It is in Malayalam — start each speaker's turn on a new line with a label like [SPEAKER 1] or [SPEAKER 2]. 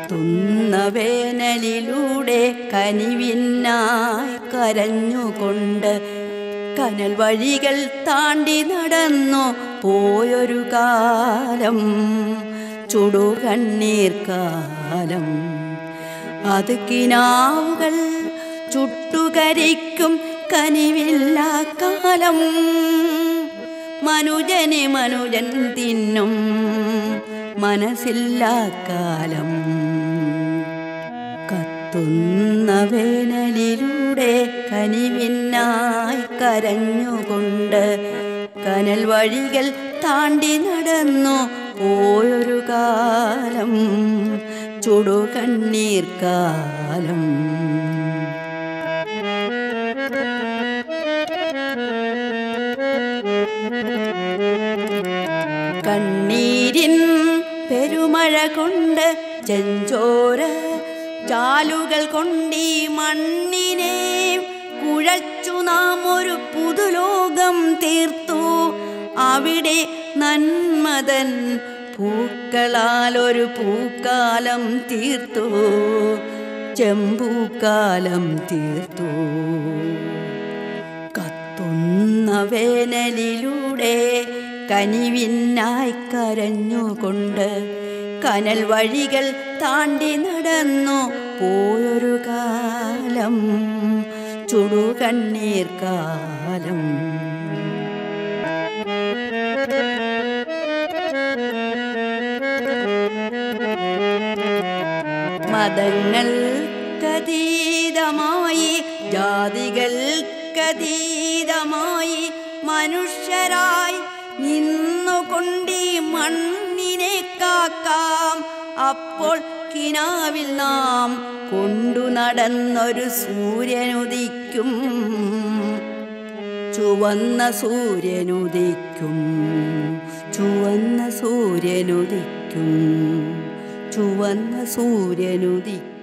[SPEAKER 1] കത്തുന്ന വേനലിലൂടെ കനിവിനായി കരഞ്ഞുകൊണ്ട് കനൽ വഴികൾ താണ്ടി നടന്നു പോയൊരു കാലം ചുടുകണ്ണീർ കാലം അത് കിനാവുകൾ ചുട്ടുകരിക്കും കനിവില്ല കാലം മനുജനെ മനുജൻ തിന്നും മനസ്സില്ല കാലം കത്തുന്ന വേനലിലൂടെ കനിവിനായി കരഞ്ഞുകൊണ്ട് കനൽ വഴികൾ താണ്ടി നടന്നു പോയൊരു കാലം ചുടുകണ്ണീർ കാലം കണ്ണീരിൻ പെരുമഴ കൊണ്ട് ചെഞ്ചോര ചാലുകൾ കൊണ്ടീ മണ്ണിനെ കുഴച്ചു നാം ഒരു പുതുലോകം തീർത്തു അവിടെ നന്മതൻ പൂക്കളാൽ ഒരു പൂക്കാലം തീർത്തു ചെമ്പൂക്കാലം തീർത്തു കത്തുന്ന വേനലിലൂടെ കനിവിനായി കരഞ്ഞുകൊണ്ട് കനൽ വഴികൾ താണ്ടി നടന്നു പോയൊരു കാലം ചുടുകണ്ണീർ കാലം മതങ്ങൾക്കതീതമായി ജാതികൾക്കതീതമായി മനുഷ്യരായി നിന്നുകൊണ്ടീ മണ്ണിനെ കാക്കാം അപ്പോൾ കിനാവിൽ നാം കൊണ്ടു നടന്നൊരു സൂര്യനുദിക്കും ചുവന്ന സൂര്യനുദിക്കും ചുവന്ന സൂര്യനുദിക്കും ചുവന്ന സൂര്യനുദിക്കും